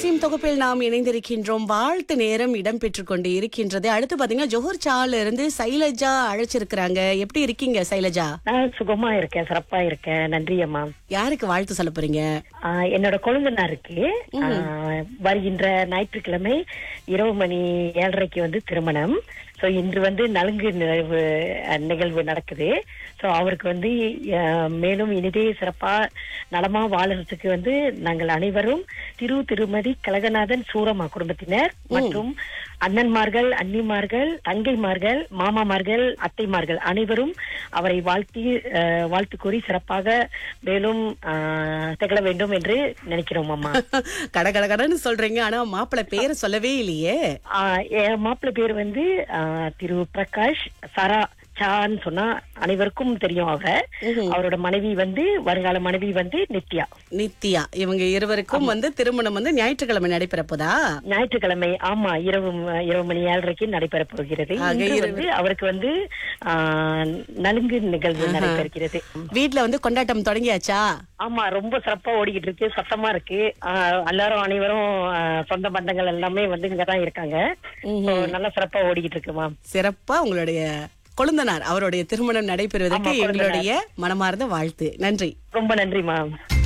விஷயம் தொகுப்பில் நாம் இணைந்திருக்கின்றோம் வாழ்த்து நேரம் இடம்பெற்றுக் கொண்டு இருக்கின்றது அடுத்து பாத்தீங்கன்னா ஜோஹர் சால இருந்து சைலஜா அழைச்சிருக்கிறாங்க எப்படி இருக்கீங்க சைலஜா நான் சுகமா இருக்கேன் சிறப்பா இருக்கேன் நன்றி அம்மா யாருக்கு வாழ்த்து சொல்ல போறீங்க ஆஹ் என்னோட கொழுந்தனாருக்கு ஆஹ் வருகின்ற ஞாயிற்றுக்கிழமை இரவு மணி ஏழரைக்கு வந்து திருமணம் சோ இன்று வந்து நலுங்கு நிகழ்வு அஹ், நிகழ்வு நடக்குது சோ அவருக்கு வந்து அஹ், மேலும் இனிதே சிறப்பா நலமா வாழறதுக்கு வந்து நாங்கள் அனைவரும் திரு திருமதி கலகநாதன் சூரமா குடும்பத்தினர் மற்றும் அண்ணன்மார்கள் அண்ணிமார்கள் தங்கைமார்கள் மாமாமார்கள் அத்தைமார்கள் அனைவரும் அவரை வாழ்த்தி அஹ், வாழ்த்து கூறி சிறப்பாக மேலும் ஆஹ், திகழ வேண்டும் என்று நினைக்கிறோம் அம்மா கட கட கடன்னு சொல்றீங்க ஆனா மாப்பிள்ளை பேரை சொல்லவே இல்லையே ஆஹ், என் மாப்பிள்ளை பேர் வந்து ஆஹ், திரு பிரகாஷ் சரா சான்னு சொன்னா அனைவருக்கும் தெரியும் அவரை அவரோட மனைவி வந்து வருங்கால மனைவி வந்து நித்யா நித்யா இவங்க இருவருக்கும் வந்து திருமணம் வந்து ஞாயிற்றுக்கிழமை நடைபெற போதா ஞாயிற்றுக்கிழமை ஆமா இரவு ம- இரவு மணி ஏழரைக்கு நடைபெற போகிறது ஆக இன்று இரவு- வந்து அவருக்கு வந்து ஆஹ், நலுங்கு நிகழ்வு நடைபெறுகிறது வீட்ல வந்து கொண்டாட்டம் தொடங்கியாச்சா ஆமா ரொம்ப சிறப்பா ஓடிக்கிட்டு இருக்கு சத்தமா இருக்கு ஆஹ், எல்லாரும் அனைவரும் ஆஹ், சொந்த பந்தங்கள் எல்லாமே வந்து இங்கதான் இருக்காங்க So, நல்லா சிறப்பா ஓடிக்கிட்டு இருக்குமா சிறப்பா உங்களுடைய கொழுந்தனார் அவருடைய திருமணம் நடைபெறுவதற்கு ஆமா, கொழுந்தனார். எங்களுடைய மனமார்ந்த வாழ்த்து நன்றி ரொம்ப நன்றி மேம்